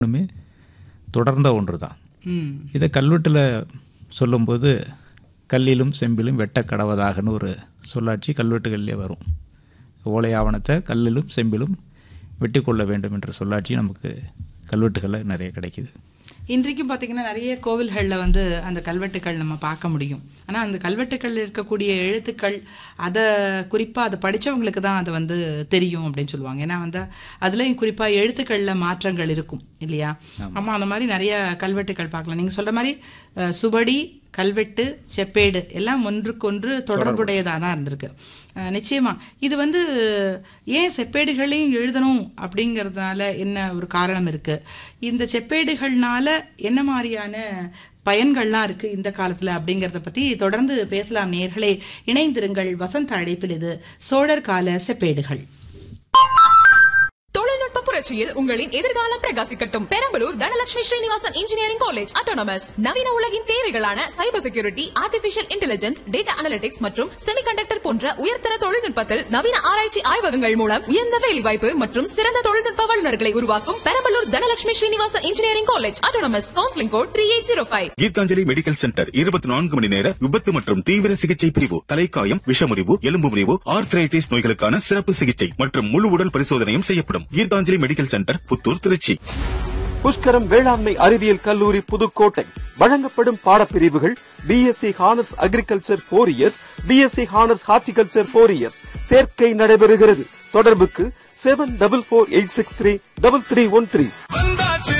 ஒன்றுமே தொடர்ந்த ஒன்று தான் ம் இதை கல்வெட்டில் சொல்லும்போது கல்லிலும் செம்பிலும் வெட்ட கடவதாகன்னு ஒரு சொல்லாட்சி கல்வெட்டுகளிலே வரும் ஓலை ஆவணத்தை கல்லிலும் செம்பிலும் வெட்டி கொள்ள வேண்டும் என்ற சொல்லாட்சி நமக்கு கல்வெட்டுகளில் நிறைய கிடைக்குது இன்றைக்கும் பார்த்தீங்கன்னா நிறைய கோவில்களில் வந்து அந்த கல்வெட்டுக்கள் நம்ம பார்க்க முடியும் ஆனால் அந்த கல்வெட்டுக்கள் இருக்கக்கூடிய எழுத்துக்கள் அதை குறிப்பாக அதை படித்தவங்களுக்கு தான் அது வந்து தெரியும் அப்படின்னு சொல்லுவாங்க ஏன்னா வந்து அதுலேயும் குறிப்பாக எழுத்துக்களில் மாற்றங்கள் இருக்கும் இல்லையா ஆமாம் அந்த மாதிரி நிறைய கல்வெட்டுக்கள் பார்க்கலாம் நீங்கள் சொல்கிற மாதிரி அஹ், சுவடி கல்வெட்டு செப்பேடு எல்லாம் ஒன்றுக்கொன்று தொடர்புடையதாக தான் இருந்திருக்கு அஹ், நிச்சயமா இது வந்து ஏன் செப்பேடுகளையும் எழுதணும் அப்படிங்கிறதுனால என்ன ஒரு காரணம் இருக்கு இந்த செப்பேடுகள்னால என்ன மாதிரியான பயன்கள்லாம் இருக்கு இந்த காலத்துல அப்படிங்கறத பத்தி தொடர்ந்து பேசலாம் நேர்களே இணைந்திருங்கள் வசந்த அழைப்பில் இது சோழர் கால செப்பேடுகள் தொழில்நுட்ப புரட்சியில் உங்களின் எதிர்காலம் பிரகாசிக்கட்டும் Perambalur Dhanalakshmi Srinivasan engineering college autonomous நவீன உலகின் தேவைகளான cyber security artificial intelligence data analytics மற்றும் செமிகண்டக்டர் போன்ற உயர்தர தொழில்நுட்பத்தில் நவீன ஆராய்ச்சி ஆய்வகங்கள் மூலம் உயர்ந்த வேலைவாய்ப்பு மற்றும் சிறந்த தொழில்நுட்ப வல்லுநர்களை உருவாக்கும் Perambalur Dhanalakshmi Srinivasan engineering college autonomous counselling code three eight zero five Geethanjali medical centre இருபத்தி நான்கு மணி நேர விபத்து மற்றும் தீவிர சிகிச்சை பிரிவு தலைக்காயம் விஷமுறிவு எலும்பு முறிவு ஆர்த்ரைட்டிஸ் நோய்களுக்கான சிறப்பு சிகிச்சை மற்றும் முழு உடல் பரிசோதனையும் செய்யப்படும் கீதாஞ்சலி மெடிக்கல் சென்டர் புத்தூர் திருச்சி புஷ்கரம் வேளாண்மை அறிவியல் கல்லூரி புதுக்கோட்டை வழங்கப்படும் பாடப்பிரிவுகள் BSc honours agriculture four years BSc honours horticulture four years சேர்க்கை நடைபெறுகிறது தொடர்புக்கு seven double four eight six three double three one three